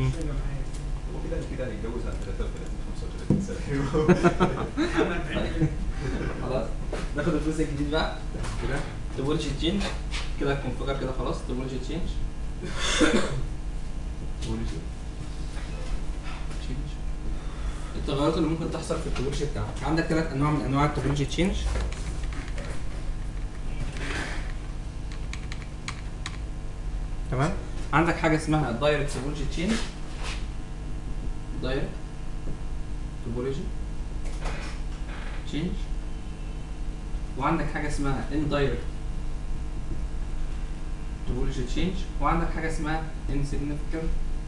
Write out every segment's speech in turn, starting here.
هو كده كده هيتجوز على 33 35 سنه خلاص ناخد الجزء الجديد بقى كده توبولوجي تشينج كده الكونفيجر كده خلاص توبولوجي تشينج تشينج التغيرات اللي ممكن تحصل في التوبولوجي بتاعك عندك ثلاث انواع من انواع التوبولوجي تشينج تمام عندك حاجه اسمها دايركت توبولوجي تشينج دايركت توبولوجي تشينج وعندك حاجه اسمها indirect topology change وعندك حاجه اسمها insignificant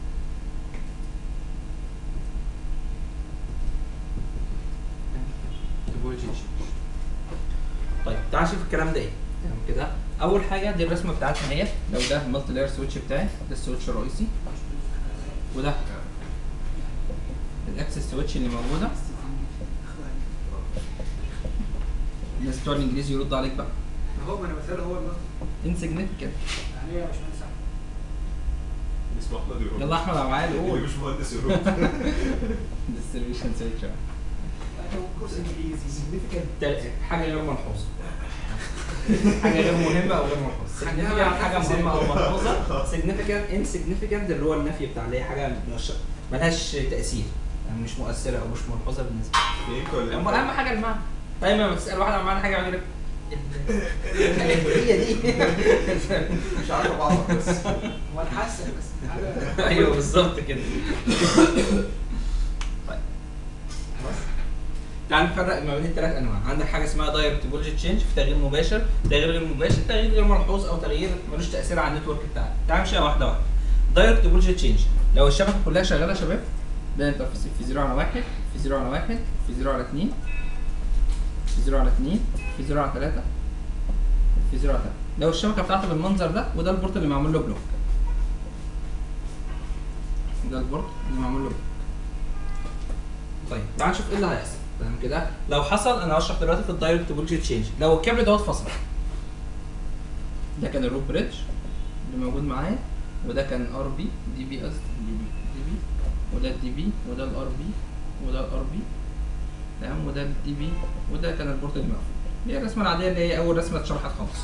topology change طيب تعال نشوف الكلام ده ايه تمام كده اول حاجه دي الرسمه بتاعتنا اهي لو ده المالتي لاير سويتش بتاعي ده السويتش الرئيسي وده الاكسس سويتش اللي موجوده الناس بتوع الانجليزي يردوا عليك بقى هو ما انا مثال هو المصدر insignificant يعني ايه يا باشمهندس احمد؟ اسمه احمد يقول يلا احمد ابو عال اللي قول مش مهندس يقول distribution switch هو كورس انجليزي تل- حاجه غير ملحوظه حاجه غير مهمه او غير ملحوظه significant حاجه مهمه او ملحوظه significant insignificant اللي هو النفي بتاع اللي هي حاجه مش ملهاش تاثير يعني مش مؤثره او مش ملحوظه بالنسبه فيك ولا لك اهم حاجه المعنى دايما لما تسال واحد عن معنى حاجه يقول لك هي دي مش عارف بعض بس هو الحسن بس حاجه ايوه بالظبط كده طيب خلاص تعال نفرق ما بين الثلاث انواع عندك حاجه اسمها دايركت توبولوجي تشينج في تغيير مباشر تغيير غير مباشر تغيير غير ملحوظ او تغيير ملوش تاثير على النتورك بتاعك تعال نمشيها واحده واحده دايركت توبولوجي تشينج لو الشبكه كلها شغاله يا شباب ده انت في 0 على 1 في 0 على 1 في 0 على 2 في 0 على 2 في 0 على 3 في 0 على 3 لو الشبكه بتاعته بالمنظر ده وده البورت اللي معمول له بلوك ده البورت اللي معمول له بلوك طيب تعال نشوف ايه اللي هيحصل تمام كده لو حصل انا هشرح دلوقتي في الدايركت توبولوجي تشينج لو الكابل دوت فصل ده كان الروب بريدج اللي موجود معايا وده كان ار بي دي بي قصدي دي بي دي بي وده الدي بي وده الار بي وده الار بي تمام وده الدي بي وده كان البورت المقفول دي الرسمه العاديه اللي هي اول رسمه اتشرحت خالص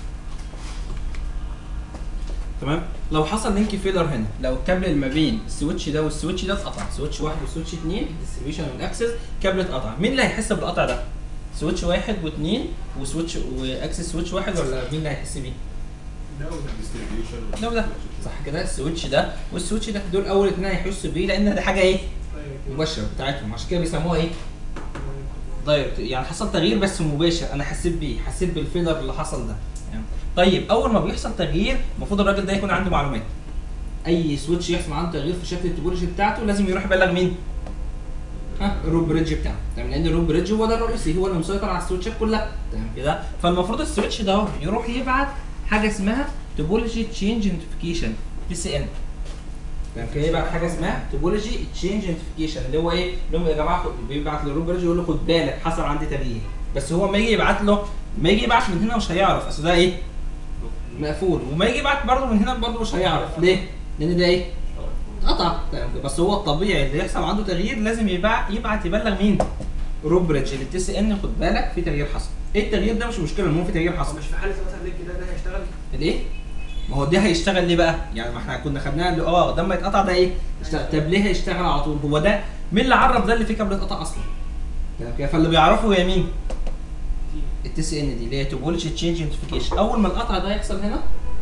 تمام لو حصل لينك فيلر هنا لو الكابل اللي ما بين السويتش ده والسويتش ده اتقطع سويتش واحد وسويتش اثنين الديستريبيوشن والاكسس كابل اتقطع مين اللي هيحس بالقطع ده سويتش واحد واثنين وسويتش واكسس سويتش واحد ولا مين اللي هيحس بيه distribution ده وده صح كده السويتش ده والسويتش ده دول اول اثنين هيحسوا بيه لان ده حاجه ايه مباشره بتاعتهم عشان كده بيسموها ايه دايركت يعني حصل تغيير بس مباشر انا حسيت بيه حسيت بالفيلر اللي حصل ده يعني طيب اول ما بيحصل تغيير المفروض الراجل ده يكون عنده معلومات اي سويتش يحصل عنده تغيير في شكل التوبولوجي بتاعته لازم يروح يبلغ مين ها الروب بريدج بتاعه تمام لان الروب بريدج هو ده الرئيسي هو اللي مسيطر على السويتشات كلها تمام كده فالمفروض السويتش ده اهو يروح يبعت حاجه اسمها توبولوجي تشينج نوتيفيكيشن تي سي ان تمام كده يبعت حاجه اسمها توبولوجي تشينج نوتيفيكيشن اللي هو ايه؟ اللي هم يا جماعه خد- بيبعت للروب بريدج يقول له خد بالك حصل عندي تغيير بس هو ما يجي يبعت له ما يجي يبعت من هنا مش هيعرف اصل ده ايه؟ مقفول وما يجي يبعت برضه من هنا برضه مش هيعرف ليه؟ لان ده ايه؟ اتقطع تمام كده. بس هو الطبيعي اللي يحصل عنده تغيير لازم يبعت يبعت يبلغ مين؟ روب بريدج اللي تي سي ان خد بالك في تغيير حصل ايه التغيير ده مش مشكله المهم في تغيير حصل مش في حاله مثلا لينك ده ده هيشتغل الايه؟ ما هو ده هيشتغل ليه بقى؟ يعني ما احنا كنا خدناها اللي اه ده لما يتقطع ده ايه؟ يشتغل طب ليه هيشتغل على طول؟ هو ده مين اللي عرف ده اللي فيه كابل اتقطع اصلا؟ تمام كده فاللي بيعرفه هي مين؟ التي سي ان دي اللي هي توبولوجي تشينج نوتيفيكيشن اول ما القطع ده يحصل هنا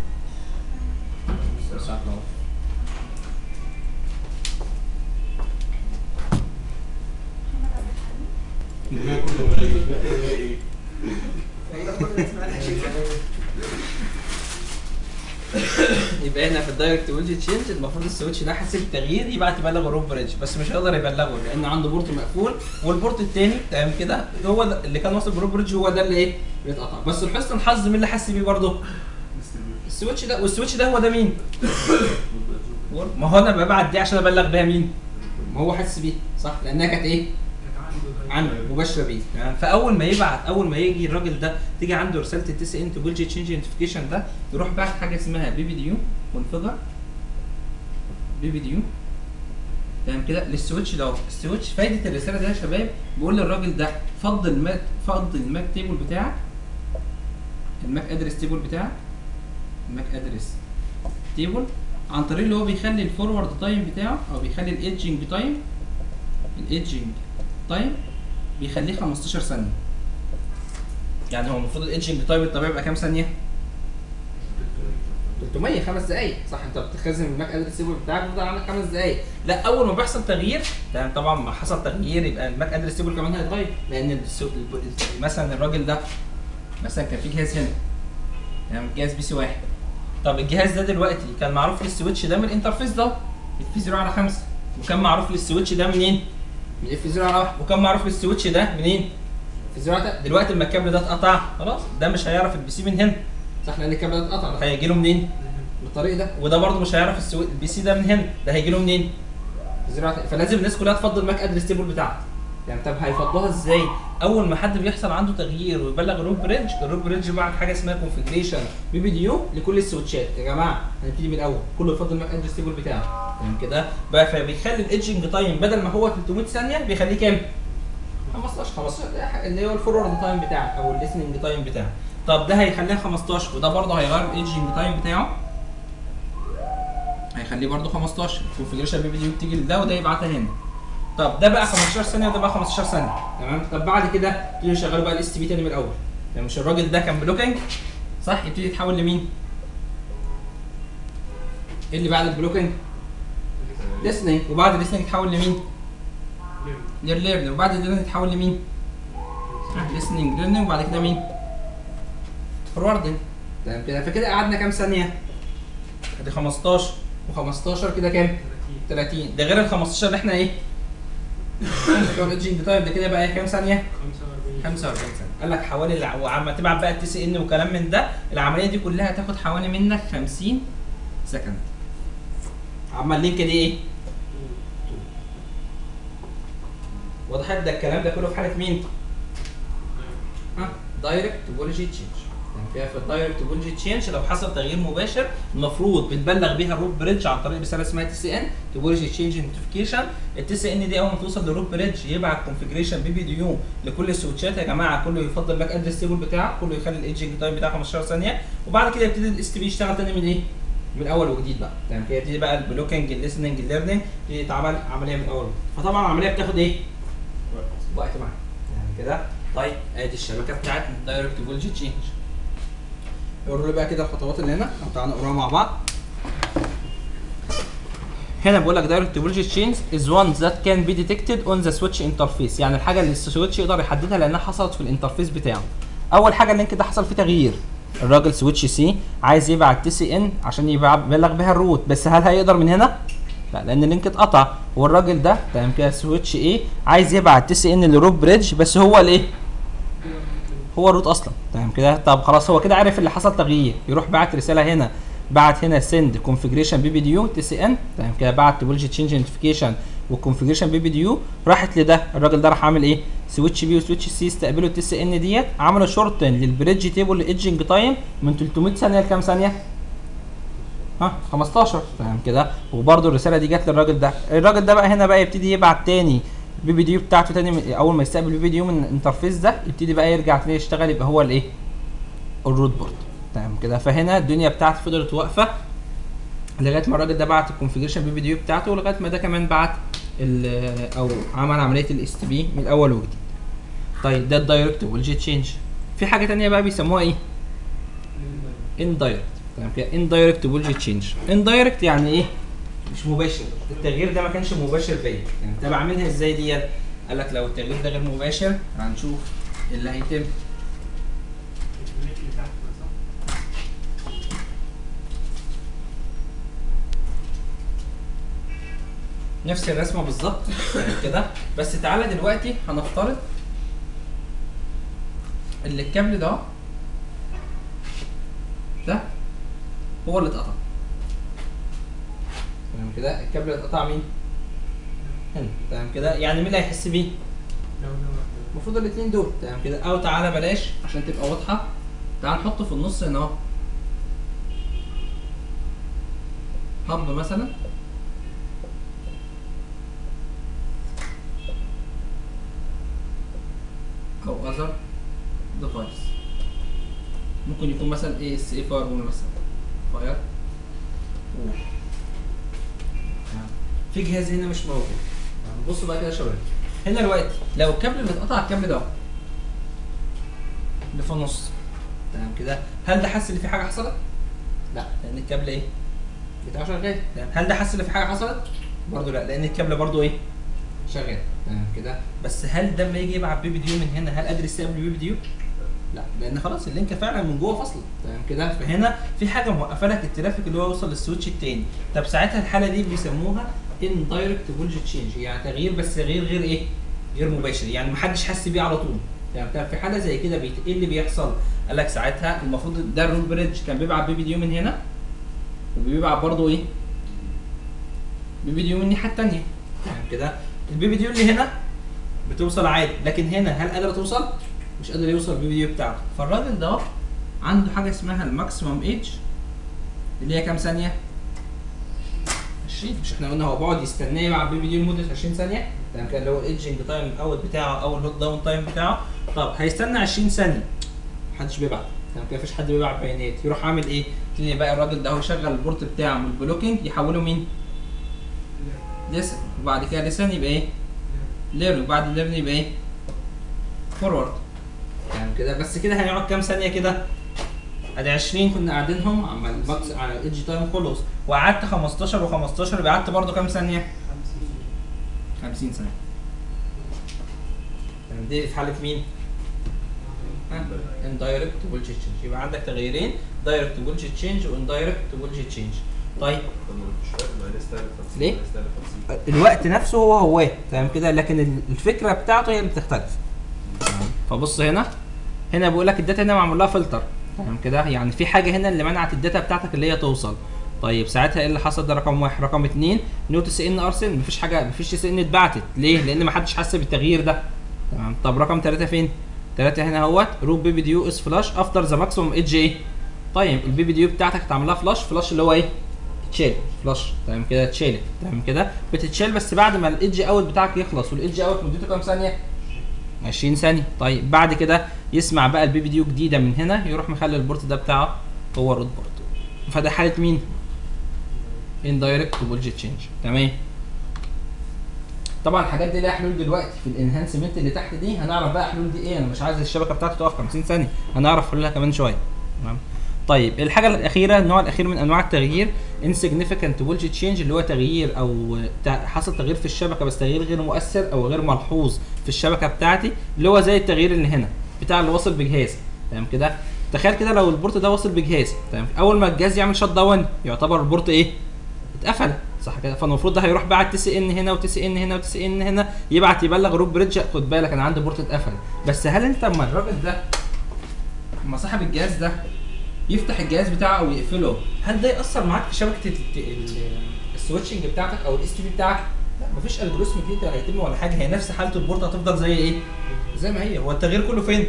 هيبقى كل الناس معاها شيء يبقى هنا في الدايركت توبولوجي تشينج المفروض السويتش ده حاسس بتغيير يبعت يبلغ الروب بريدج بس مش هيقدر يبلغه لان عنده بورت مقفول والبورت الثاني تمام كده هو ده اللي كان واصل بالروب بريدج هو ده اللي ايه؟ اللي اتقطع بس لحسن الحظ مين اللي حس بيه برضه؟ السويتش ده والسويتش ده هو ده مين؟ ما هو انا ببعت دي عشان ابلغ بيها مين؟ ما هو حاسس بيه صح؟ لانها كانت ايه؟ عنده مباشره بيه تمام فاول ما يبعت اول ما يجي الراجل ده تيجي عنده رساله التي سي ان توبولوجي تشينج نوتيفيكيشن ده يروح باعت حاجه اسمها بي بي ديو كونفيجر بي بي ديو تمام كده للسويتش ده السويتش فايده الرساله دي يا شباب بيقول للراجل ده فض الماك فض الماك تيبل بتاعك الماك ادرس تيبل بتاعك الماك ادرس تيبل عن طريق اللي هو بيخلي الفورورد تايم بتاعه او بيخلي الايدجنج تايم الايدجنج تايم بيخليه 15 ثانيه يعني هو المفروض الايدجنج تايم الطبيعي يبقى كام ثانيه 300 خمس دقايق صح انت بتخزن الماك ادرس تيبل بتاعك بيفضل عندك خمس دقايق لا اول ما بيحصل تغيير تمام طبعا ما حصل تغيير يبقى الماك ادرس تيبل كمان هيتغير لان السو- الب- مثلا الراجل ده مثلا كان في جهاز هنا تمام جهاز بي سي واحد طب الجهاز ده دلوقتي كان معروف للسويتش ده من الانترفيس ده اف 0 على 5 وكان معروف للسويتش ده منين؟ من اف 0 على 1 وكان معروف للسويتش ده منين؟ في 0 على 3 دلوقتي لما الكابل ده اتقطع خلاص ده مش هيعرف البي سي من هنا صح لان الكابل ده اتقطع ده هيجي له منين؟ بالطريق ده وده برضه مش هيعرف السو... البي سي ده من هنا ده هيجي له منين؟ زراعة فلازم الناس كلها تفضل الماك ادرس تيبل بتاعها يعني طب هيفضوها ازاي؟ اول ما حد بيحصل عنده تغيير ويبلغ الروت بريدج الروت بريدج بعت حاجه اسمها كونفجريشن بي بي دي يو لكل السويتشات يا جماعه هنبتدي من الاول كله يفضل الماك ادرس تيبل بتاعه تمام كده بقى فبيخلي الايدجنج تايم بدل ما هو 300 ثانيه بيخليه كام؟ 15 15 ده حاجة اللي هو الفورورد تايم بتاعك او الليسننج تايم بتاعك طب ده هيخليها 15 وده برضه هيغير الايدجنج تايم بتاعه هيخليه برضه 15 الكونفجريشن بي بي دي بتيجي لده وده يبعتها هنا طب ده بقى 15 ثانيه وده بقى 15 ثانيه تمام طب بعد كده يبتدوا يشغلوا بقى الاس تي بي تاني من الاول يعني مش الراجل ده كان بلوكينج صح يبتدي يتحول لمين؟ ايه اللي بعد البلوكينج؟ listening وبعد listening يتحول لمين؟ للليرنينج وبعد الليرنينج يتحول لمين؟ listening learning وبعد كده مين؟ فوروردنج تمام كده فكده قعدنا كام ثانية؟ ادي 15 و15 كده كام؟ 30 ده غير ال 15 اللي احنا ايه؟ اللي هو الايدجنج تايم ده كده بقى ايه كام ثانية؟ 45 ثانية قال لك حوالي الع- وعما تبعت بقى التي سي ان وكلام من ده العملية دي كلها هتاخد حوالي منك 50 سكند عما اللينك دي ايه؟ وضحت ده الكلام ده كله في حالة مين؟ ها دايركت توبولوجي تشينج يعني فيها في الدايركت توبولوجي تشينج لو حصل تغيير مباشر المفروض بتبلغ بيها الروت بريدج عن طريق رساله اسمها تي سي ان توبولوجي تشينج نوتيفيكيشن التي سي ان دي اول ما توصل للروت بريدج يبعت كونفجريشن بي بي دي يو لكل السويتشات يا جماعه كله يفضل باك ادرس تيبل بتاعه كله يخلي الايدجنج تايم بتاعه 15 ثانيه وبعد كده يبتدي الاس تي بي يشتغل تاني من ايه؟ من اول وجديد بقى تمام كده يبتدي بقى البلوكينج الليسننج الليرنينج يبتدي يتعمل عمليه من الاول فطبعا العمليه بتاخد ايه؟ وقت معاك يعني كده طيب ادي الشبكه بتاعت دايركت فولج تشينج يقولوا لي بقى كده الخطوات اللي هنا أو تعالى نقراها مع بعض هنا بيقول لك دايركت فولج تشينج از وان ذات كان بي ديتكتد اون ذا سويتش انترفيس يعني الحاجه اللي السويتش يقدر يحددها لانها حصلت في الانترفيس بتاعه اول حاجه اللينك ده حصل فيه تغيير الراجل سويتش سي عايز يبعت تي سي ان عشان يبعت يبلغ بيها الروت بس هل هيقدر من هنا لا لان اللينك اتقطع هو الراجل ده تمام كده سويتش ايه عايز يبعت تي سي ان لروت بريدج بس هو الايه هو الروت اصلا تمام كده طب خلاص هو كده عارف اللي حصل تغيير يروح بعت رساله هنا بعت هنا سند كونفجريشن بي بي دي يو تي سي ان تمام كده بعت توبولوجي تشينج نوتيفيكيشن والكونفجريشن بي بي دي يو راحت لده الراجل ده راح عامل ايه سويتش بي وسويتش سي استقبلوا التي سي ان ديت عملوا شورتن للبريدج تيبل ايدجنج تايم من 300 ثانيه لكام ثانيه ها 15 تمام كده وبرده الرساله دي جت للراجل ده الراجل ده بقى هنا بقى يبتدي يبعت تاني البي بي دي يو بتاعته تاني من- اول ما يستقبل البي بي دي يو من الانترفيس ده يبتدي بقى يرجع تاني يشتغل يبقى هو الايه الروت بورد تمام كده فهنا الدنيا بتاعتي فضلت واقفه لغايه ما الراجل ده بعت الكونفجريشن بي بي دي يو بتاعته ولغايه ما ده كمان بعت ال- او عمل عمليه الاس تي بي من الاول وجديد طيب ده الدايركت والجي تشينج في حاجه تانية بقى بيسموها ايه اندايركت تمام كده اندايركت بولجي تشينج اندايركت يعني ايه مش مباشر التغيير ده ما كانش مباشر بيا يعني انت بعملها ازاي دي قال لك لو التغيير ده غير مباشر هنشوف اللي هيتم نفس الرسمه بالظبط يعني كده بس تعالى دلوقتي هنفترض اللي الكابل ده ده هو اللي اتقطع تمام كده الكابل اللي اتقطع مين؟ هنا تمام كده يعني مين اللي هيحس بيه؟ المفروض الاثنين دول تمام كده او تعالى بلاش عشان تبقى واضحه تعال نحط في النص هنا اهو هب مثلا او اذر ديفايس ممكن يكون مثلا ايه اس اي فاير وول مثلا فاير وول تمام. في جهاز هنا مش موجود تمام. بصوا بقى كده يا شباب هنا دلوقتي لو الكابل اللي اتقطع الكابل ده اللي في النص تمام كده هل ده حس ان في حاجه حصلت؟ لا لان الكابل ايه؟ بتاعه شغال تمام هل ده حس ان في حاجه حصلت؟ برضه لا لان الكابل برضه ايه؟ شغال تمام كده بس هل ده لما يجي يبعت بي بي ديو من هنا هل قادر يستقبل بي بي ديو؟ لا لان خلاص اللينك فعلا من جوه فصل تمام كده فهنا في حاجه موقفه لك الترافيك اللي هو يوصل للسويتش التاني طب ساعتها الحاله دي بيسموها ان دايركت فولج تشينج يعني تغيير بس تغيير غير ايه؟ غير مباشر يعني محدش حس بيه على طول تمام طب في حاله زي كده بيت... ايه اللي بيحصل؟ قال لك ساعتها المفروض ده الرول بريدج كان بيبعت بي بي ديو من هنا وبيبعت برضه ايه؟ بي بي ديو من الناحيه التانيه تمام كده البي بي ديو اللي هنا بتوصل عادي لكن هنا هل قادر توصل؟ مش قادر يوصل البي بي ديو بتاعته فالراجل ده عنده حاجه اسمها الماكسيمم ايدج اللي هي كام ثانيه؟ 20 مش احنا قلنا هو بيقعد يستناه يلعب بي بي دي لمده 20 ثانيه تمام كده اللي هو الايدجنج تايم اوت بتاعه او الهوت داون تايم بتاعه طب هيستنى 20 ثانيه محدش بيبعت تمام كده مفيش حد بيبعت بيانات يروح عامل ايه؟ تلاقي بقى الراجل ده هو يشغل البورت بتاعه من البلوكينج يحوله مين؟ لسن وبعد كده لسن يبقى ايه؟ ليرن وبعد الليرن يبقى ايه؟ فورورد تمام كده بس كده هنقعد كام ثانيه كده؟ ادي 20 كنا قاعدينهم على الماكس على الايدج تايم خلص وقعدت 15 و15 يبقى قعدت برضه كام ثانيه؟ 50 ثانيه تمام دي في حاله مين؟ اندايركت فولج تشينج يبقى عندك تغييرين دايركت فولج تشينج واندايركت فولج تشينج طيب ليه؟ الوقت نفسه هو هو تمام كده لكن ال- الفكره بتاعته هي اللي بتختلف فبص هنا هنا بيقول لك الداتا هنا معمول لها فلتر تمام كده يعني في حاجه هنا اللي منعت الداتا بتاعتك اللي هي توصل طيب ساعتها ايه اللي حصل ده رقم واحد رقم اتنين نوتس ان ارسل مفيش حاجه مفيش اس ان اتبعتت ليه؟ لان ما حدش حس بالتغيير ده تمام طب رقم ثلاثة فين؟ ثلاثة هنا اهوت روب بي بي ديو اس فلاش افتر ذا ماكسيموم ايدج ايه؟ طيب البي بي ديو بتاعتك اتعمل لها فلاش فلاش اللي هو ايه؟ تشيل فلاش تمام كده اتشالت تمام كده بتتشال بس بعد ما الايدج اوت بتاعك يخلص والايدج اوت مدته كام ثانيه 20 ثانيه طيب بعد كده يسمع بقى البي بي ديو جديده من هنا يروح مخلي البورت ده بتاعه هو الروت بورت فده حاله مين اندايركت فولج تشينج تمام طبعا الحاجات دي ليها حلول دلوقتي في الانهانسمنت اللي تحت دي هنعرف بقى حلول دي ايه انا مش عايز الشبكه بتاعتي تقف 50 ثانيه هنعرف حلولها كمان شويه تمام طيب الحاجه الاخيره النوع الاخير من انواع التغيير insignificant voltage change اللي هو تغيير او تع- حصل تغيير في الشبكه بس تغيير غير مؤثر او غير ملحوظ في الشبكه بتاعتي اللي هو زي التغيير اللي هنا بتاع اللي واصل بجهاز تمام كده تخيل كده لو البورت ده واصل بجهاز تمام اول ما الجهاز يعمل شت داون يعتبر البورت ايه اتقفل صح كده فالمفروض ده هيروح باعت تي سي ان هنا وتي سي ان هنا وتي سي ان هنا يبعت يبلغ روب بريدج خد بالك انا عندي بورت اتقفل بس هل انت اما الراجل ده اما صاحب الجهاز ده يفتح الجهاز بتاعه او يقفله هل ده ياثر معاك في شبكه ال- ال- السويتشنج بتاعتك او الاس تي بي بتاعك لا مفيش الجوريزم جديد هيتم ولا حاجه هي نفس حاله البورت هتفضل زي ايه زي ما هي هو التغيير كله فين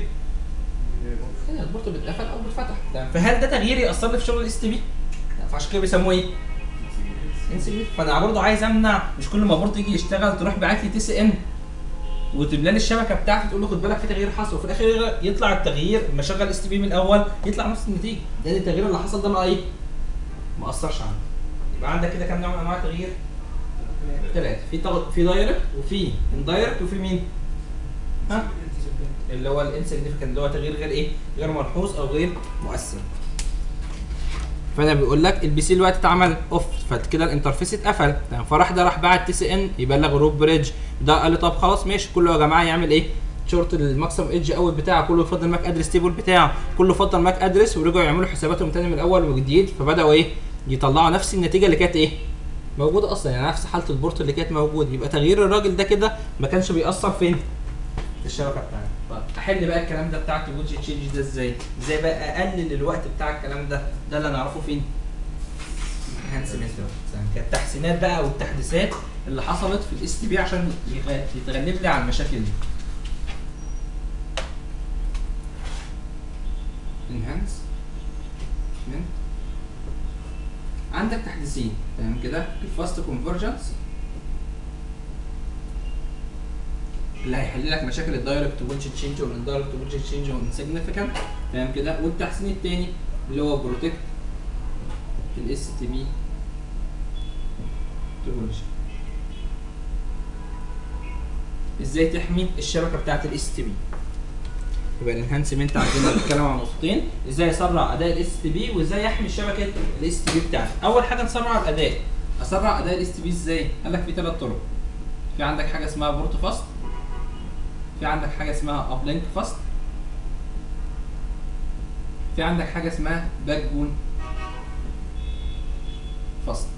هنا البورت بيتقفل او بيتفتح تمام فهل ده تغيير ياثر لي في شغل الاس تي بي لا فعشان كده بيسموه ايه انسجنت فانا برضه عايز امنع مش كل ما بورت يجي يشتغل تروح باعت لي تي سي ان وتملى لي الشبكه بتاعتي تقول له خد بالك في تغيير حصل وفي الاخر يطلع التغيير لما اشغل اس تي بي من الاول يطلع نفس النتيجه لان التغيير اللي حصل ده ما ايه ما اثرش عندي يبقى عندك كده كام نوع من انواع التغيير ثلاثه في تغ... في دايركت وفي اندايركت وفي مين ها اللي هو الانسيجنيفيكانت اللي هو تغيير غير ايه غير ملحوظ او غير مؤثر فانا بيقول لك البي سي دلوقتي اتعمل اوف فكده الانترفيس اتقفل تمام فراح ده راح باعت تي سي ان يبلغ روب بريدج ده قال لي طب خلاص ماشي كله يا جماعه يعمل ايه شورت الماكسيمم ايدج اوت بتاعه كله يفضل ماك ادرس تيبل بتاعه كله فضل ماك ادرس ورجعوا يعملوا حساباتهم تاني من الاول وجديد فبداوا ايه يطلعوا نفس النتيجه اللي كانت ايه موجوده اصلا يعني نفس حاله البورت اللي كانت موجوده يبقى تغيير الراجل ده كده ما كانش بيأثر فين في الشبكه بتاعتي طب احل بقى الكلام ده بتاع الوجه تشينج ده ازاي ازاي بقى اقلل الوقت بتاع الكلام ده ده اللي نعرفه فين enhancement التحسينات بقى والتحديثات اللي حصلت في الاس تي بي عشان يغ- يتغلب لي على المشاكل دي enhancement عندك تحديثين تمام كده الفاست كونفرجنس اللي هيحل لك مشاكل الدايركت فولتج تشينج والاندايركت فولتج تشينج والانسيجنيفيكانت تمام كده والتحسين التاني اللي هو بروتكت الاس تي بي توبولوجي ازاي تحمي الشبكه بتاعت الاس تي بي يبقى الانهانسمنت عندنا بنتكلم عن نقطتين ازاي اسرع اداء الاس تي بي وازاي يحمي شبكه الاس تي بي بتاعتي اول حاجه نسرع الاداء اسرع اداء الاس تي بي ازاي قال لك في ثلاث طرق في عندك حاجه اسمها بورت فاست في عندك حاجه اسمها ابلينك فاست في عندك حاجه اسمها باك بون فاست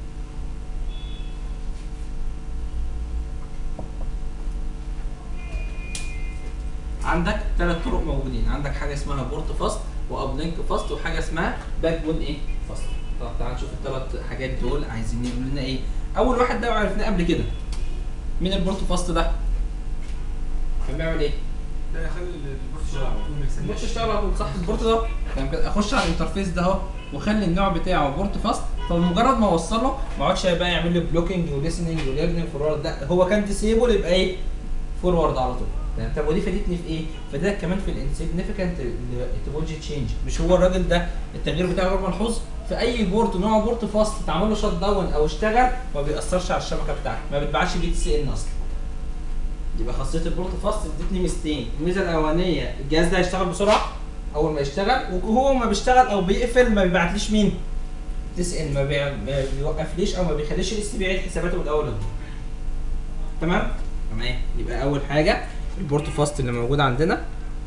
عندك ثلاث طرق موجودين عندك حاجه اسمها بورت فاست وابلينك فاست وحاجه اسمها باك بون ايه فاست طب تعال نشوف الثلاث حاجات دول عايزين يقولوا لنا ايه اول واحد ده عرفناه قبل كده مين البورت فاست ده كان بيعمل ايه ده يخلي البورت يشتغل على طول ما البورت يستناش. يشتغل على طول صح البورت ده تمام كده اخش على الانترفيس ده اهو واخلي النوع بتاعه بورت فاست فبمجرد ما اوصله ما اقعدش بقى يعمل لي بلوكينج وليسننج وليرنينج فورورد لا هو كان ديسيبل يبقى ايه فورورد على طول تمام طب ودي فادتني في ايه؟ فادتك كمان في الانسيجنيفيكانت توبولوجي تشينج مش هو الراجل ده التغيير بتاعه غير ملحوظ في اي بورت نوع بورت فاست اتعمل له شت داون او اشتغل ما بيأثرش على الشبكه بتاعتك ما بتبعتش بي تي سي ان اصلا يبقى خاصيه البورت فاست ادتني ميزتين الميزه الاولانيه الجهاز ده هيشتغل بسرعه اول ما يشتغل وهو ما بيشتغل او بيقفل ما بيبعتليش مين تس ان ما, بي... ما بيوقفليش او ما بيخليش الاس تي بي يعيد حساباته من الاول وجديد تمام تمام يبقى اول حاجه البورت فاست اللي موجود عندنا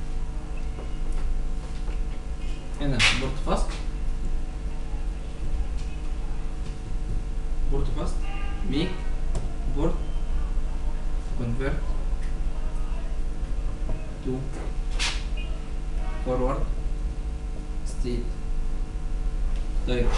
هنا بورت فاست بورت فاست ميك بورت convert to forward state direct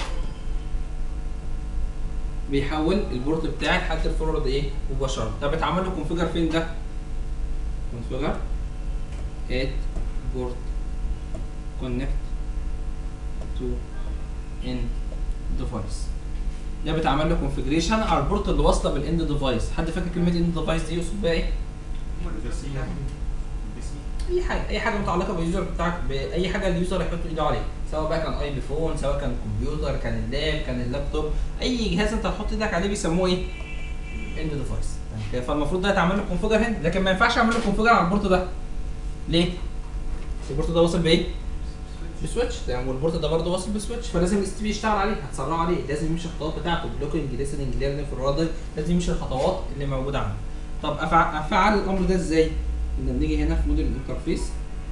بيحول البورت بتاعي لحد الفورورد ايه مباشره طب اتعمل له كونفيجر فين ده كونفيجر ات بورت كونكت تو ان ديفايس ده بيتعمل له كونفيجريشن على البورت اللي واصله بالاند ديفايس حد فاكر كلمه اند ديفايس دي يقصد بيها ايه البي سي البي سي اي حاجه اي حاجه متعلقه باليوزر بتاعك باي حاجه اليوزر يحط ايده عليها سواء بقى كان اي بي فون سواء كان كمبيوتر كان اللاب كان اللابتوب اي جهاز انت هتحط ايدك عليه بيسموه ايه اند ديفايس فالمفروض ده يتعمل له كونفيجر هنا لكن ما ينفعش اعمل له كونفيجر على البورت ده ليه البورت ده واصل بايه بسويتش تمام والبورت ده برضه واصل بسويتش فلازم الاس تي بي يشتغل عليه هتسرعه عليه لازم يمشي الخطوات بتاعته بلوكينج ليسننج ليرنينج فورورد لازم يمشي الخطوات اللي موجوده عنده طب أفع- افعل الامر ده ازاي؟ كنا بنيجي هنا في موديل الانترفيس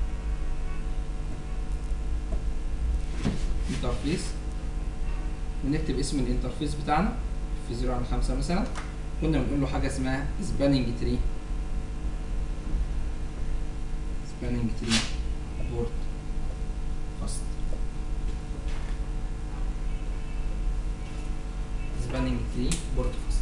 انترفيس بنكتب اسم الانترفيس بتاعنا في 0 على 5 مثلا كنا بنقول له حاجه اسمها سباننج تري سباننج تري بورت فاست سباننج تري بورت فاست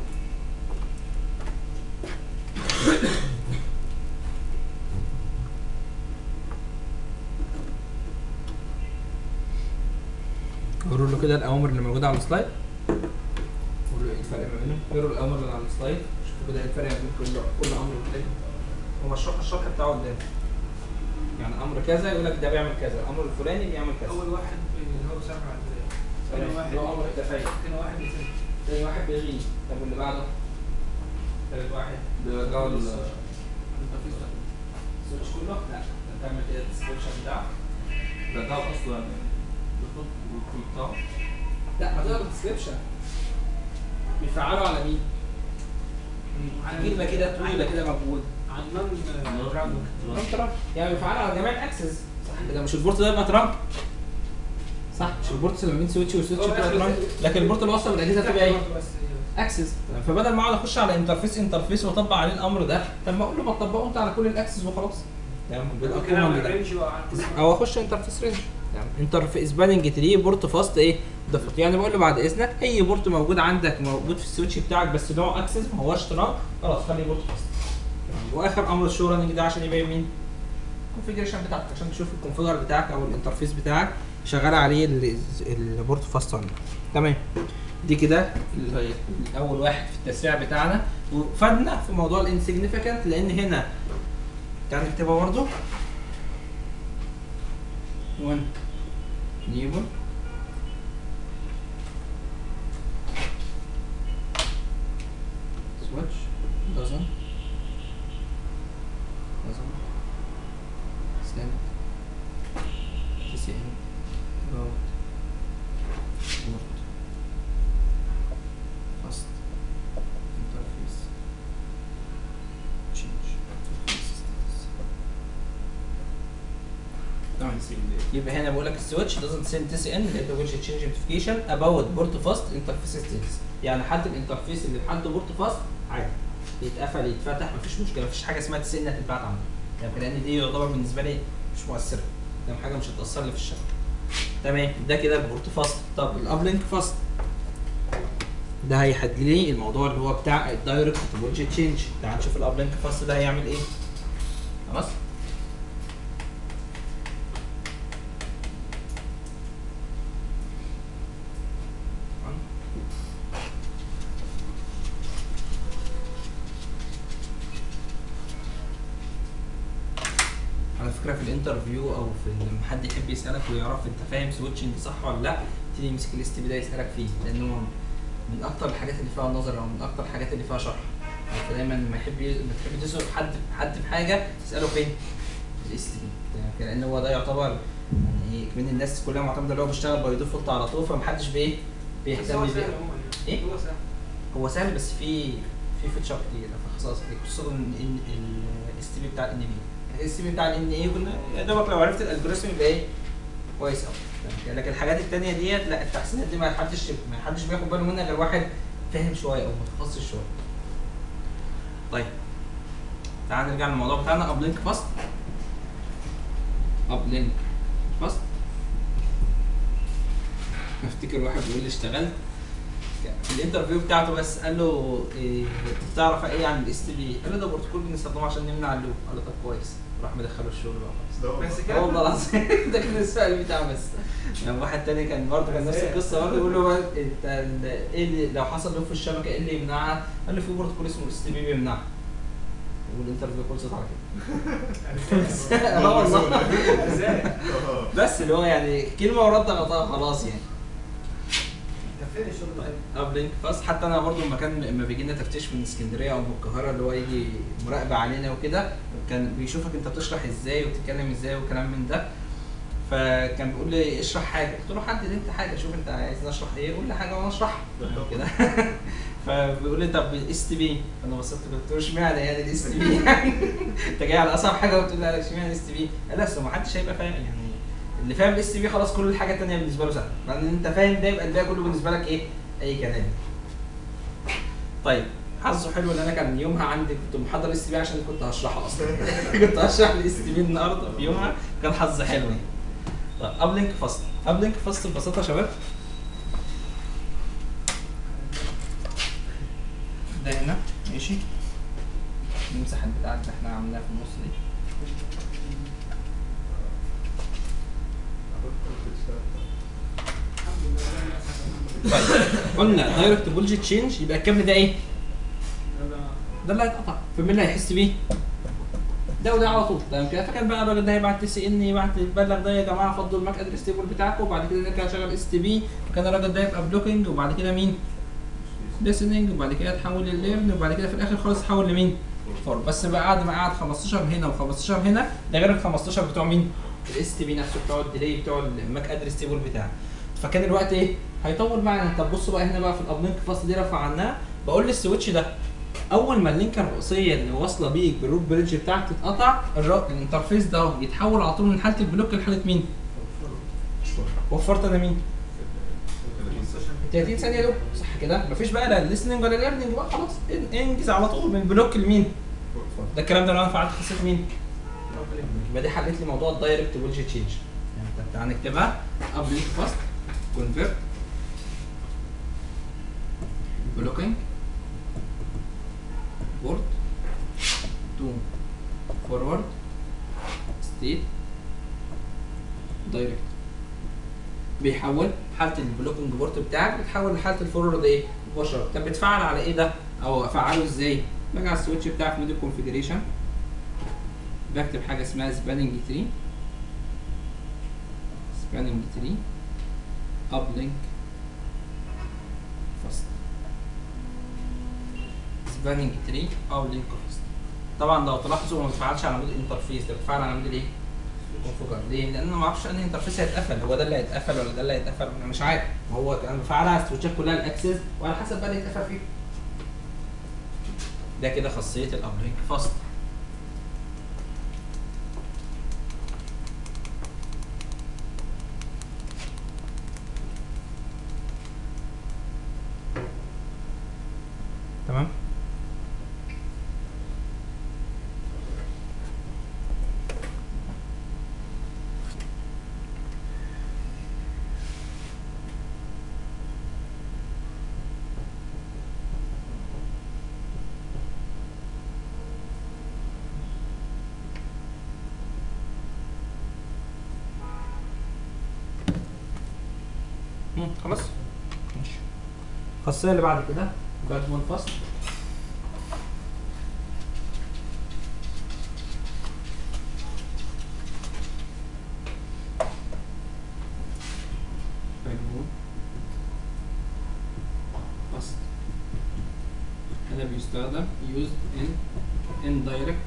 قولوا له كده الاوامر اللي موجوده على السلايد قولوا ايه الفرق ما بينهم قولوا الاوامر اللي على السلايد شوفوا كده ايه الفرق ما بين كل كل امر والتاني هو مشروح الشرح بتاعه قدام يعني امر كذا يقول لك ده بيعمل كذا الامر الفلاني بيعمل كذا اول واحد اللي هو بيسرع على البدايه ثاني واحد اللي هو امر التفاعل ثاني واحد بيسرع تاني واحد بيغيب طب واللي بعده تالت واحد بيرجعوا ال- الانترفيس ده السويتش كله لا نكمل كده الديسكربشن بتاعه بيرجعوا اصلا بالخط والكود بتاعه لا ما تقرا الديسكربشن بيفعلوا على مين؟ كلمه كده طويله كده موجوده عن نون ترافيك ترامب ترامب يعني بيفعلوا على جميع الاكسس صح كده مش البورت ده يبقى ترامب صح مش البورت اللي ما بين سويتش وسويتش بتبقى ترامب لكن البورت اللي وصل بالاجهزه تبقى ايه؟ بس اكسس فبدل ما اقعد اخش على انترفيس انترفيس واطبق عليه الامر ده طب ما اقول له ما تطبقه انت على كل الاكسس وخلاص تمام بيبقى كده command ما ده. يبانش بقى عن او اخش انترفيس رينج يعني انترفيس باننج تري بورت فاست ايه ديفولت يعني بقول له بعد اذنك اي بورت موجود عندك موجود في السويتش بتاعك بس نوع اكسس ما هوش تراب خلاص خليه بورت فاست تمام. واخر امر الشو راننج ده عشان يبين مين الكونفيجريشن بتاعتك عشان تشوف الكونفيجر بتاعك او الانترفيس بتاعك شغال عليه ال- البورت فاست ولا لا. تمام دي كده اللي هي اول واحد في التسريع بتاعنا وفادنا في موضوع الانسيجنيفيكانت لان هنا تعال نكتبها برضه 1 نيبل switch doesn't doesn't send TCN about word fast interface change interface status تمام يبقى هنا بقول لك السويتش doesn't send TCN اللي هي which change notification about port fast interface status يعني حد الانترفيس اللي لحد بورت فاست عادي يتقفل يتفتح مفيش مشكله مفيش حاجه اسمها تسي انها تتبعت عنده يعني لان دي يعتبر بالنسبه لي مش مؤثره ده حاجه مش هتاثر لي في الشبكه تمام ده كده البورت فاست طب الابلينك فاست ده هيحدد لي الموضوع اللي هو بتاع الدايركت توبولوجي تشينج تعال نشوف الابلينك فاست ده هيعمل ايه خلاص على فكره في الانترفيو او في لما حد يحب يسالك ويعرف انت فاهم سويتشنج صح ولا لا تيجي يمسك الاس تي ده يسالك فيه لانه من اكتر الحاجات اللي فيها نظر او من اكتر الحاجات اللي فيها شرح يعني فدايما لما يحب ي- لما تحب تسال حد حد في حاجه تساله فين؟ الاس تي بي لان هو ده يعتبر يعني من الناس كلها معتمده اللي هو بيشتغل باي ديفولت على طول فمحدش بايه بس بيهتم هو بيه سهل عموما يعني. إيه؟ هو سهل هو سهل بس في في فيتشر كتير فخلاص خصوصا ان الاس تي بي بتاع الان بي الاس تي بي بتاع الان اي كنا يا دوبك لو عرفت الالجوريثم يبقى ايه كويس قوي لكن الحاجات التانية ديت لا التحسينات دي ما حدش ما حدش بياخد باله منها غير واحد فاهم شويه او متخصص شويه طيب تعال نرجع للموضوع بتاعنا ابلينك فاست ابلينك فاست افتكر واحد بيقول لي اشتغلت في الانترفيو بتاعته بس قال له إيه تعرف ايه عن الاس تي بي؟ قال له ده بروتوكول بنستخدمه عشان نمنع اللوب قال له طب كويس راح مدخله الشغل بقى خلاص بس اه كده والله العظيم ده كان السؤال بتاعه بس يعني واحد تاني كان برضه كان نفس القصه برضه يقول له بقى انت ال- ايه اللي لو حصل لوب في الشبكه ايه اللي يمنعها؟ قال له في بروتوكول اسمه الاس تي بي بيمنعها والانترفيو خلصت على كده اه والله ازاي؟ بس اللي هو يعني كلمه ورد غطاها خلاص يعني طب فين الشغل ده؟ اب لينك فاست حتى انا برضو لما كان لما بيجي لنا تفتيش من اسكندريه او من القاهره اللي هو يجي مراقبه علينا وكده كان بيشوفك انت بتشرح ازاي وبتتكلم ازاي وكلام من ده فكان بيقول لي اشرح حاجه قلت له حدد انت حاجه شوف انت عايز نشرح ايه قول لي حاجه وانا اشرحها كده فبيقول لي طب الاس تي بي فانا بصيت له قلت له اشمعنى يعني الاس تي بي يعني انت جاي على اصعب حاجه وتقول لي اشمعنى الاس تي بي قال لا اصل ما حدش هيبقى فاهم يعني اللي فاهم الاس تي بي خلاص كل الحاجه التانيه بالنسبه له سهله لان انت فاهم ده يبقى الباقي كله بالنسبه لك ايه اي كلام طيب حظه حلو ان انا كان يومها عندي كنت محضر اس تي بي عشان كنت هشرحه اصلا كنت هشرح الاس تي بي النهارده في يومها كان حظ حلو يعني طيب اب لينك فاست اب لينك فاست ببساطه يا شباب ده هنا ماشي نمسح البتاع اللي احنا عملناها في النص دي طيب قلنا دايركت بولجي تشينج يبقى الكابل ده ايه؟ ده اللي هيتقطع فمين اللي هيحس بيه؟ ده وده على طول تمام كده فكان بقى الراجل ده هيبعت تي سي ان يبعت يبلغ ده يا جماعه فضوا الماك ادرس تيبل بتاعكم وبعد كده نرجع نشغل اس تي بي وكان الراجل ده يبقى بلوكينج وبعد كده مين؟ listening وبعد كده تحول لليرن وبعد كده في الاخر خالص تحول لمين؟ فور بس بقى قعد ما قعد 15 هنا و15 هنا ده غير ال 15 بتوع مين؟ الاس تي بي نفسه بتوع الديلي بتوع الماك ادرس تيبل بتاعه فكان الوقت ايه؟ هيطول معانا طب بصوا بقى هنا بقى في الابلينك فاست دي رفعناها بقول للسويتش ده اول ما اللينك الرئيسيه اللي واصله بيك بالروت بريدج بتاعك تتقطع الر- الانترفيس ده اهو يتحول على طول من حاله البلوك لحاله مين؟ وفرت انا مين؟ 30 ثانيه دول صح كده؟ مفيش بقى لا الليسننج ولا الليرنينج بقى خلاص ان- انجز على طول من بلوك لمين؟ ده الكلام ده لو انا فعلت خاصيه مين؟ يبقى دي حلت لي موضوع الدايركت بولجي تشينج يعني طب تعالى نكتبها ابليك فاست كونفيرت بلوكينج بورد تو فورورد ستيت دايركت بيحول حاله البلوكنج بورت بتاعك بتحول لحاله الفورورد ايه مباشره طب بتفعل على ايه ده او افعله ازاي باجي على السويتش بتاع في ميدل كونفيجريشن بكتب حاجه اسمها سباننج تري سباننج تري اب لينك فاست سباننج تري اب لينك فاست طبعا لو تلاحظوا ما بتفعلش على مود انترفيس ده بتفعل على مود ايه كونفيجر ليه؟ لان انا ما اعرفش انهي انترفيس هيتقفل هو ده اللي هيتقفل ولا ده اللي هيتقفل انا مش عارف هو انا بفعلها على السويتشات كلها الاكسس وعلى حسب بقى اللي يتقفل فيه ده كده خاصيه الابلينك فاست تمام مم، خلاص ماشي الخاصيه اللي بعد كده باك منفصل backbone فصل هذا بيستخدم used in indirect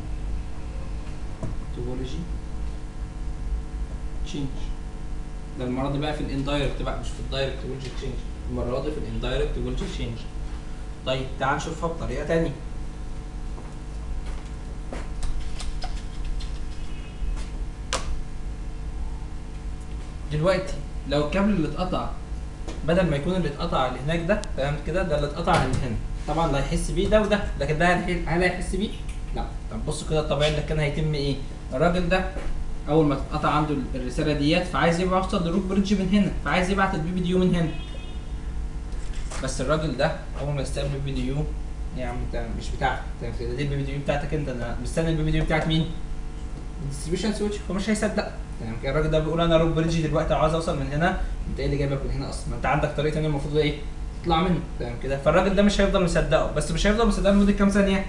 topology change ده المره دي بقى في الاندايركت بقى مش في الدايركت تopology change المره دي في الاندايركت topology change طيب تعال نشوفها بطريقه تانية دلوقتي لو الكابل اللي اتقطع بدل ما يكون اللي اتقطع اللي هناك ده تمام كده ده اللي اتقطع اللي هنا طبعا لا هيحس بيه ده وده لكن ده هل هل هيحس بيه؟ لا طب بصوا كده الطبيعي اللي كان هيتم ايه؟ الراجل ده اول ما تتقطع عنده الرساله ديت فعايز يبقى يوصل لروت بريدج من هنا فعايز يبعت البي بي دي يو من هنا بس الراجل ده اول ما يستقبل البي بي دي يو يا عم انت مش بتاعك انت كده دي البي بي دي يو بتاعتك انت انا مستني البي بي دي يو بتاعت مين؟ الديستريبيوشن سويتش فمش هيصدق تمام كده الراجل ده بيقول انا روت بريدج دلوقتي وعاوز اوصل من هنا انت ايه اللي جايبك من هنا اصلا؟ ما انت عندك طريق تاني المفروض ايه؟ تطلع منه تمام كده فالراجل ده مش هيفضل مصدقه بس مش هيفضل مصدقه لمده كام ثانيه؟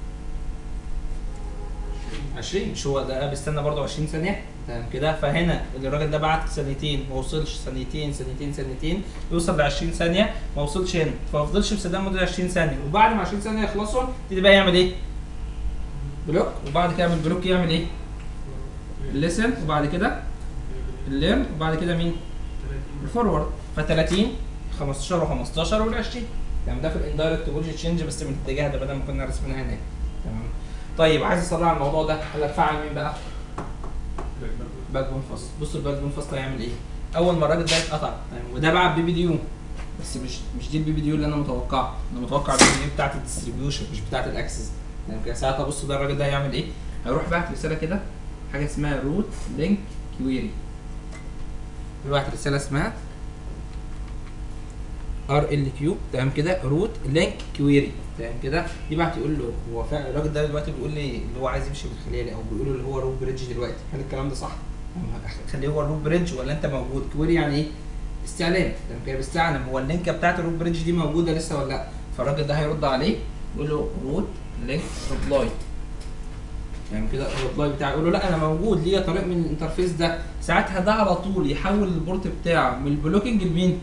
20 مش هو ده بيستنى برضه 20 ثانيه تمام كده فهنا اللي الراجل ده بعت ثانيتين ما وصلش ثانيتين ثانيتين ثانيتين يوصل ل 20 ثانيه ما وصلش هنا فما فضلش مصدق لمده 20 ثانيه وبعد ما 20 ثانيه يخلصوا يبتدي بقى يعمل ايه؟ بلوك وبعد كده يعمل بلوك يعمل ايه؟ الليسن وبعد كده الليرن وبعد كده مين؟ الفورورد ف 30 15 و15 وال 20 يعني ده في الاندايركت تopology تشينج بس من الاتجاه ده بدل ما كنا رسمناها هناك تمام طيب عايز اصلح على الموضوع ده قال لك فعل مين بقى؟ باك بون فاست بصوا الباك بون فاست هيعمل ايه؟ اول ما الراجل ده يتقطع تمام وده بعت بي بي دي يو بس مش مش دي البي بي دي يو اللي انا متوقعها انا متوقع البي بي دي يو بتاعت الديستريبيوشن مش بتاعت الاكسس تمام كده ساعتها بصوا ده الراجل ده هيعمل ايه؟ هيروح باعت رساله كده حاجه اسمها روت لينك كويري يبعت رساله اسمها ار ال كيو تمام كده روت لينك كويري تمام كده يبعت يقول له هو فعلا الراجل ده دلوقتي بيقول لي اللي هو عايز يمشي بالخلية او بيقول له اللي هو روت بريدج دلوقتي هل الكلام ده صح؟ خليه هو الروت بريدج ولا انت موجود كويري يعني ايه؟ استعلام تمام كده بيستعلم هو اللينكه بتاعت الروت بريدج دي موجوده لسه ولا لا؟ فالراجل ده هيرد عليه يقول له روت لينك ريبلاي يعني كده الريبلاي بتاعه يقول له لا انا موجود ليا طريق من الانترفيس ده ساعتها ده على طول يحول البورت بتاعه من البلوكينج لمين؟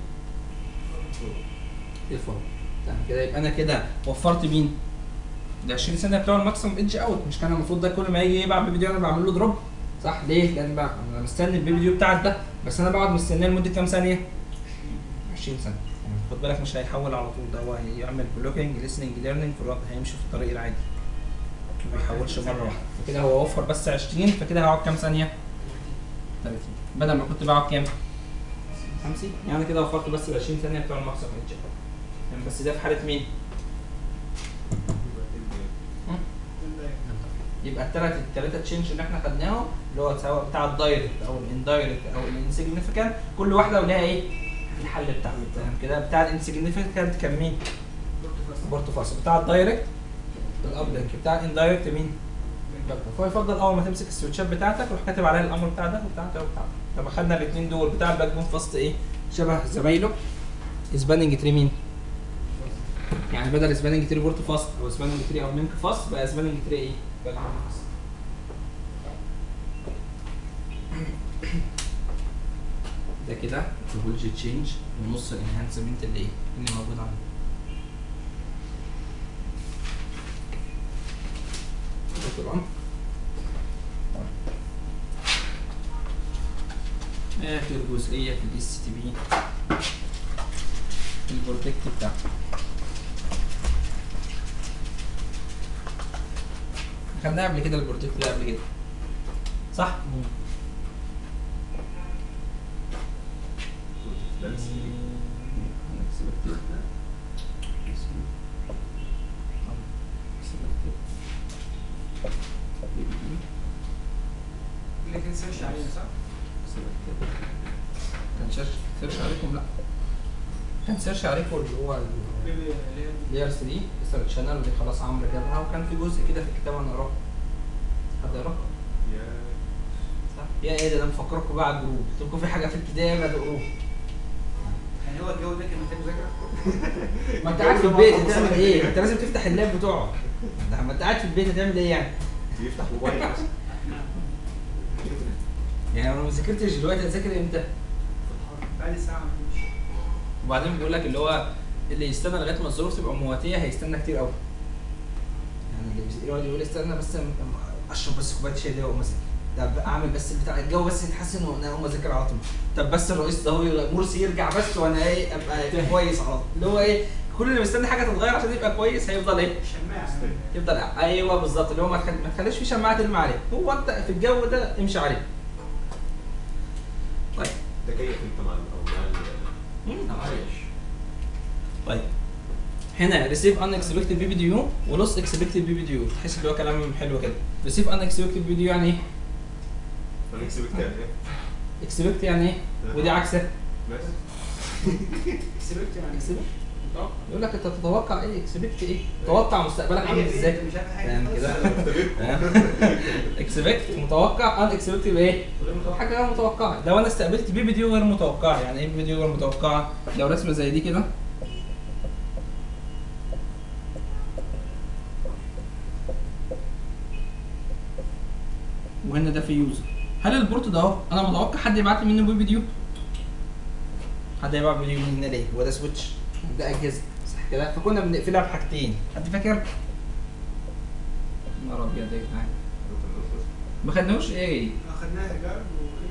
للفورورد تمام كده يبقى انا كده وفرت مين؟ ال 20 ثانيه بتوع الماكسيمم ايدج اوت مش كان المفروض ده كل ما يجي يبعت بي ديو انا بعمل له دروب صح ليه؟ لان بقى انا مستني البي ديو بتاعك ده بس انا بقعد مستنيه لمده كام ثانيه؟ 20 ثانيه يعني خد بالك مش هيحول على طول ده هو هيعمل بلوكينج ليسننج ليرنينج هيمشي في الطريق العادي ما بيحولش مره واحده فكده هو وفر بس 20 فكده هقعد كام ثانيه؟ 30 بدل ما كنت بقعد كام؟ 50 يعني كده وفرت بس ال 20 ثانيه بتوع الماكسيمم ايدج يعني بس ده في حاله مين؟ يبقى الثلاث الثلاثه تشينج اللي احنا خدناهم اللي هو سواء بتاع الدايركت او الاندايركت او الانسيجنيفيكانت كل واحده ولها ايه؟ الحل بتاعها تمام كده بتاع الانسيجنيفيكانت كان مين؟ بورتو فاصل بتاع الدايركت الابلينك بتاع الاندايركت مين؟ فهو يفضل اول ما تمسك السويتشات بتاعتك روح كاتب عليها الامر بتاع ده وبتاع ده وبتاع ده طب خدنا الاثنين دول بتاع الباك بون فاست ايه؟ شبه زمايله سباننج تري مين؟ يعني بدل سباننج تري بورت فاست او سباننج تري او لينك فاست بقى سباننج تري ايه؟ بقى لينك فاست. ده كده الفولج تشينج ونص الانهانسمنت اللي ايه؟ اللي موجود عنده. ده طبعا اخر جزئيه في الاس تي بي البروتكت بتاعه خدناها قبل كده البروتكت ده قبل كده صح؟ اللي كان سيرش عليه صح؟ كان سيرش سيرش عليكم لا كان سيرش عليكم اللي هو ال- اللي هي لير 3 لسه الشانل دي خلاص عمرو جابها وكان في جزء كده في الكتاب انا اقراه حد يقراه؟ صح؟ يا ايه ده انا مفكركم بقى على الجروب قلت لكم في حاجه في الكتاب هتقروها يعني هو الجو ده كان محتاج مذاكره ما انت قاعد في البيت هتعمل ايه؟ انت لازم تفتح اللاب بتوعك ده ما انت قاعد في البيت هتعمل ايه يعني؟ يفتح موبايل بس. يعني لو ما ذاكرتش دلوقتي هتذاكر امتى؟ بقالي ساعه ما فيش وبعدين بيقول لك اللي هو اللي يستنى لغايه ما الظروف تبقى مواتيه هيستنى كتير قوي. يعني اللي بيس- يقعد يقول استنى بس م- اشرب بس كوبايه شاي دي واقوم اذاكر. طب اعمل بس بتاع الجو بس يتحسن وانا اقوم اذاكر على طول. طب بس الرئيس ده هو يغ- مرسي يرجع بس وانا ايه ابقى كويس على طول. اللي هو ايه كل اللي مستني حاجه تتغير عشان يبقى كويس هيفضل ايه؟ شماعه يفضل ايوه بالظبط اللي هو ما تخل- ما تخليش في شماعه ترمي عليه هو انت في الجو ده امشي عليه طيب تكيف انت مع الاولاد عايش طيب هنا ريسيف ان اكسبكتد بي بي دي يو ولوس اكسبكتد بي بي دي يو تحس اللي هو كلام حلو كده ريسيف ان اكسبكتد بي دي يو يعني ايه؟ انا كسبت يعني ايه؟ اكسبكت يعني ايه؟ ودي عكسها بس اكسبكت يعني اكسبكت متوقع. يقول لك انت تتوقع ايه اكسبكت ايه؟ توقع مستقبلك عامل هي دي، ازاي؟ مش عارف حاجه فاهم خالص. كده؟ اكسبكت متوقع ان اكسبكت يبقى ايه؟ غير متوقع. حاجه غير متوقعه لو انا استقبلت بي بي دي غير متوقعه يعني ايه بي بي دي غير متوقعه لو رسمه زي دي كده وهنا ده في يوزر هل البورت ده اهو انا متوقع حد يبعت لي منه بي بي ديو حد يبعت بي بي ديو مننا ليه هو ده سويتش ده اجهزه صح كده فكنا بنقفلها بحاجتين حد فاكر نهار ابيض يا جدعان ما خدناهوش ايه اخدناها رجال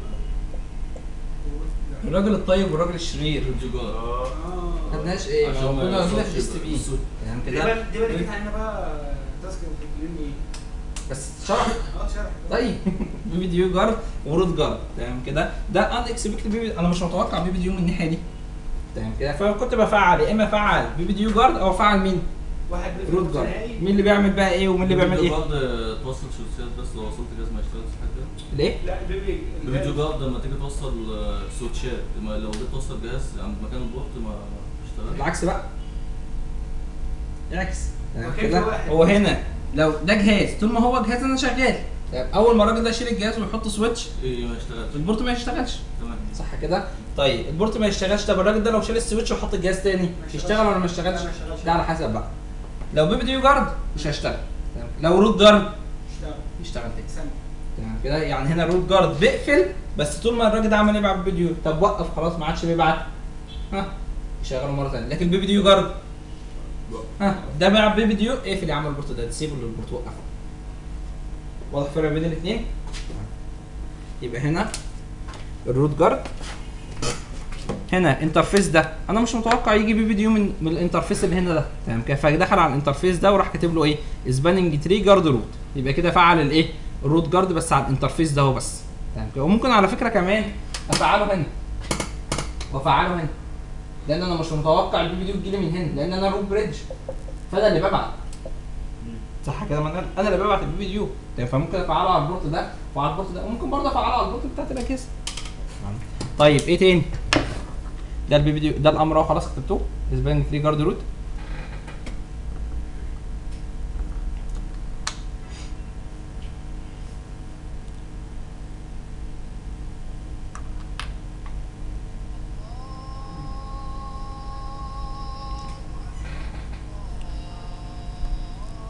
و الراجل الطيب والراجل الشرير اه اه ما خدناش ايه ما هو كنا واخدينها في الاس تي بي يعني دي كده بقى دي بقى جيت علينا بقى تاسك بتكلمني بس شرح اه شرح طيب بي بي ديو جارد ورود جارد تمام كده ده ان اكسبكتد بي بي انا مش متوقع بي بي ديو من الناحيه دي تمام كده فكنت بفعل يا اما افعل بي بي ديو جارد او افعل مين؟ واحد بيفرق رود جارد نهائي. مين اللي بيعمل بقى ايه ومين اللي بيعمل ايه؟ جارد توصل شوتسات بس لو وصلت جهاز ما يشتغلش حاجه ليه؟ لا البيبي الفيديو جارد لما تيجي توصل آه، سويتشات ما- لو جيت توصل جهاز عند مكان البورت ما اشتغلش العكس بقى العكس تمام وكيف كده واحد؟ هو هنا لو ده جهاز طول ما هو جهاز انا شغال طيب اول ما الراجل ده يشيل الجهاز ويحط سويتش ايه ما اشتغلش البورت ما يشتغلش تمام صح كده؟ طيب البورت ما يشتغلش طب الراجل ده لو شال السويتش وحط الجهاز تاني يشتغلش. يشتغل ولا ما يشتغلش؟ لا، ما يشتغلش. ده على حسب بقى لو بي بي ديو جارد مش هيشتغل تمام. لو روت جارد اشتغل يشتغل تاني سنة تمام كده يعني هنا الروت جارد بيقفل بس طول ما الراجل ده عمال يبعت بي بي ديو طب وقف خلاص ما عادش بيبعت ها يشغله مره ثانيه لكن البي بي ديو جارد ها ده بيلعب بي بي ديو اقفل يا عم البورت ده تسيبه للبورت وقفه واضح الفرق بين الاثنين يبقى هنا الروت جارد هنا انترفيس ده انا مش متوقع يجي بي بي ديو من, من الانترفيس اللي هنا ده تمام كده فدخل على الانترفيس ده وراح كاتب له ايه سباننج تري جارد روت يبقى كده فعل الايه الروت جارد بس على الانترفيس ده هو بس تمام كده وممكن على فكره كمان افعله هنا وافعله هنا لان انا مش متوقع البي بي ديو تجيلي من هنا لان انا روت بريدج فانا اللي ببعت صح كده ما انا انا اللي ببعت البي بي ديو تمام فممكن افعله على البورت ده وعلى البورت ده وممكن برضه افعله على البورت بتاعت الاجهزه طيب ايه تاني ده البي بي ديو ده الامر اهو خلاص كتبتوه سباننج تري جارد روت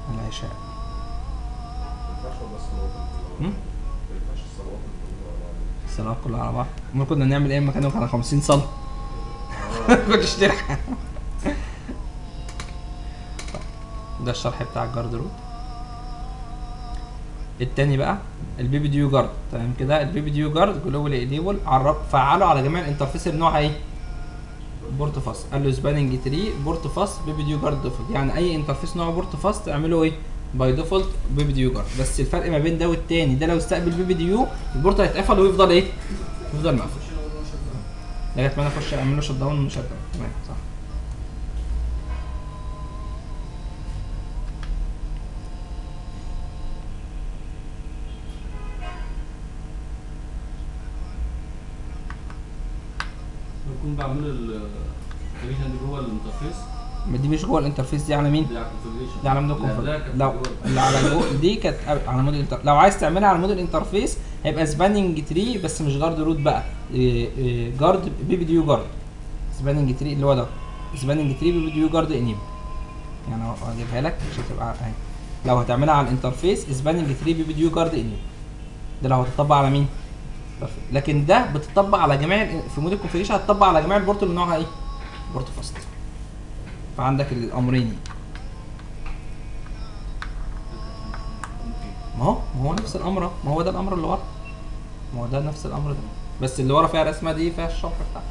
العشاء ما ينفعش والله الصلوات اللي- هم؟ ما ينفعش الصلوات اللي ورا بعض. الصلاة كلها على بعض امال كنا نعمل ايه لما كانوا كانوا 50 صلاة كنتش تلحق ده الشرح بتاع الجارد رود التاني بقى البيبي ديو جارد تمام كده البيبي ديو جارد جلوبال انيبل عرف فعله على جميع الانترفيس اللي نوعها ايه بورت فاست قال له سباننج تري بورت فاست بيبي ديو جارد ديفولت يعني اي انترفيس نوعه بورت فاست اعمله ايه باي ديفولت بيبي ديو جارد بس الفرق ما بين ده والتاني ده لو استقبل بيبي ديو البورت هيتقفل ويفضل ايه يفضل مقفول لغايه ما انا اخش اعمل له شت داون وشت داون تمام صح بكون بعمل الكونفيجريشن دي جوه الانترفيس ما دي مش جوه الانترفيس دي على مين؟ دي على الكونفيجريشن دي على مود لا، ده الكونفرت كانت لو جوه. اللي على جو دي كانت على مود الانتر لو عايز تعملها على مود الانترفيس هيبقى سباننج تري بس مش جارد روت بقى إيه، إيه، جارد بيبي ديو جارد سباننج تري اللي هو ده سباننج تري بيبي ديو جارد انيبل يعني أهو هجيبها لك عشان تبقى اهي لو هتعملها على الانترفيس سباننج تري بيبي ديو جارد انيبل ده لو هتطبق على مين؟ interface. لكن ده بتطبق على جميع ال- في مود الكونفيجريشن هتطبق على جميع البورت اللي نوعها ايه؟ بورت فاست فعندك الامرين يعني. ما هو ما هو نفس الامر اهو ما هو ده الامر اللي ورا ما هو ده نفس الامر ده بس اللي ورا فيها رسمه دي فيها الشفر بتاعها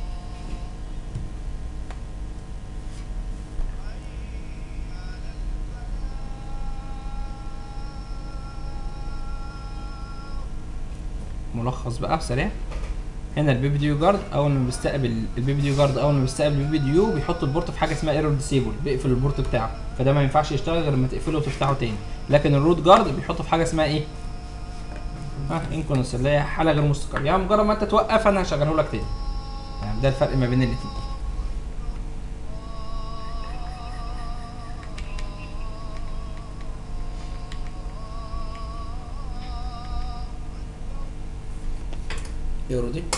ملخص بقى سريع هنا البيبي ديو جارد اول ما بيستقبل البيبي ديو جارد اول ما بيستقبل البيبي ديو بيحط البورت في حاجه اسمها ايرور ديسيبل بيقفل البورت بتاعه فده ما ينفعش يشتغل غير لما تقفله وتفتحه تاني لكن الروت جارد بيحطه في حاجه اسمها ايه ها انكونس اللي هي حاله غير مستقره يعني مجرد ما انت توقف انا هشغله لك تاني يعني ده الفرق ما بين الاثنين ايرو دي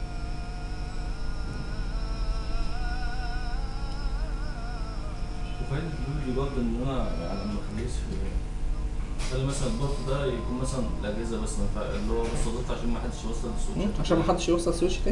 وفايدة الفيديو دي برضه ان انا يعني لما اخليش في خلي مثلا البورت ده يكون مثلا الاجهزه بس ما ينفع- اللي هو بس ضغط عشان ما حدش يوصل مم، للسويتش عشان ما حدش يوصل سويتش تاني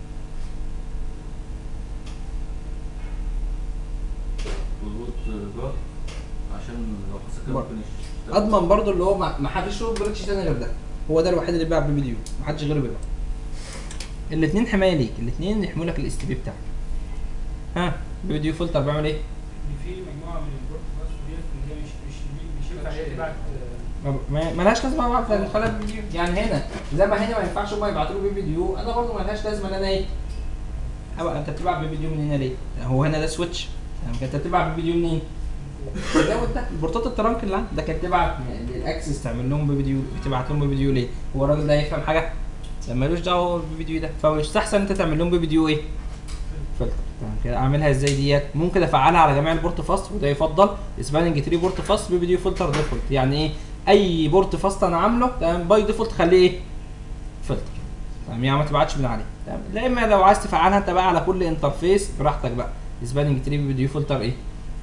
والروت جارد عشان لو حصل كده برضه. ممكن يش- اضمن برضو اللي هو ما ما حدش له بريتش تاني غير ده هو ده الوحيد اللي بيلعب بفيديو ما حدش غيره بيلعب الاثنين حمايه ليك الاثنين يحموا لك الاس تي بي بتاعك ها فيديو فلتر بيعمل ايه ان في مجموعه من البورت فاست ديت ان هي مش مش مش ينفع تبعت ما- ما ملهاش لازمه بقى في الخلايا فيديو يعني هنا زي ما هنا ما ينفعش هم يبعتوا له فيديو انا برضو ملهاش لازمه ان انا ايه أبقى انت بتبعت فيديو من هنا ليه هو هنا ده سويتش يعني انت بتبعت فيديو منين دوت ده البورتات الترانك اللي عندك. ده كانت تبعت للاكسس تعمل لهم بفيديو بتبعت لهم بفيديو ليه هو الراجل ده يفهم حاجه ده ملوش دعوه بالفيديو ده فيستحسن انت تعمل لهم بفيديو ايه فلتر تمام كده اعملها ازاي ديت ممكن افعلها على جميع البورت فاست وده يفضل سباننج تري بورت فاست بفيديو فلتر ديفولت يعني ايه اي بورت فاست انا عامله تمام باي ديفولت خليه ايه فلتر تمام يعني ما تبعتش من عليه تمام لا اما لو عايز تفعلها انت بقى على كل انترفيس براحتك بقى سباننج تري فيديو فلتر ايه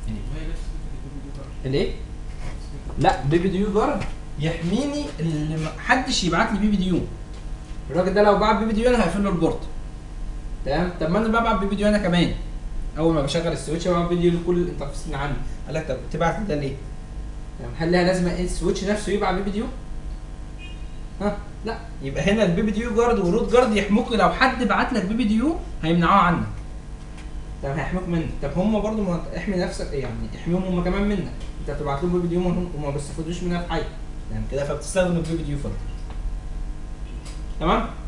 الايه لا بيبي ديو جارد يحميني اللي محدش يبعت لي بيبي ديو الراجل ده لو بعت بيبي ديو انا هقفل له البورت تمام طب ما انا ببعت بيبي ديو انا كمان اول ما بشغل السويتش ببعت بيبي ديو لكل الانترفيس اللي عندي قال لك طب بتبعت ده ليه؟ تمام هل لها لازمه ايه السويتش نفسه يبعت بيبي ديو؟ ها لا يبقى هنا البيبي ديو جارد والروت جارد يحموك لو حد بعت لك بيبي ديو هيمنعوه عنك طب هيحموك منك طب هم برضو ما احمي نفسك يعني احميهم هم كمان منك انت بتبعت لهم بيبي ديو وهم وما بيستفادوش منها في حاجه يعني كده فبتستخدم البيبي ديو فلتر تمام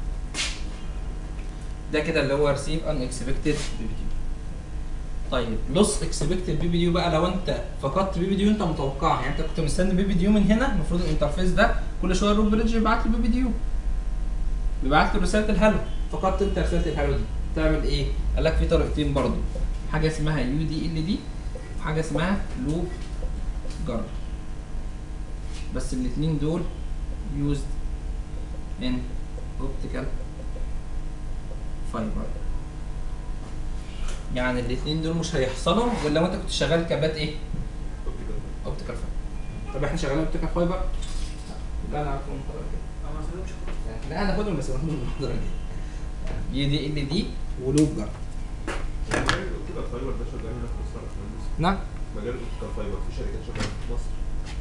ده كده اللي هو ريسيف ان اكسبكتد بيبي ديو طيب لوس اكسبكتد بيبي ديو بقى لو انت فقدت بيبي ديو انت متوقعها يعني انت كنت مستني بيبي ديو من هنا المفروض الانترفيس ده كل شويه الروت بريدج يبعت لي بيبي ديو بيبعت لي رساله الهلو فقدت انت رساله الهلو دي تعمل ايه؟ قال لك في طريقتين برضو حاجه اسمها يو دي ال دي وحاجه اسمها لوب جارد بس الاثنين دول used in optical fiber يعني الاثنين دول مش هيحصلوا غير لو انت كنت شغال كابات ايه؟ اوبتيكال فايبر طب احنا شغالين اوبتيكال فايبر يبقى انا عارفه المحاضره كده انا ما استخدمش خالص لا هناخدهم بس هناخدهم المحاضره دي دي دي ال دي ولوب جارد مجال الاوبتيكال فايبر ده شغال هنا في مصر يا باشمهندس نعم مجال الاوبتيكال فايبر في شركات شغاله في مصر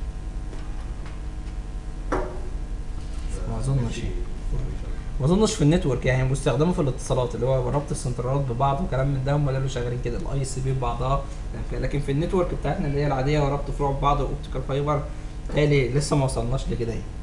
ما أظنش. ما اظنش في النتورك يعني بيستخدموا في الاتصالات اللي هو ربط السنترالات ببعض وكلام من ده هم اللي شغالين كده الاي اس بي ببعضها لكن في النتورك بتاعتنا اللي هي العاديه وربط فروع ببعض واوبتيكال فايبر تالي لسه ما وصلناش لكده يعني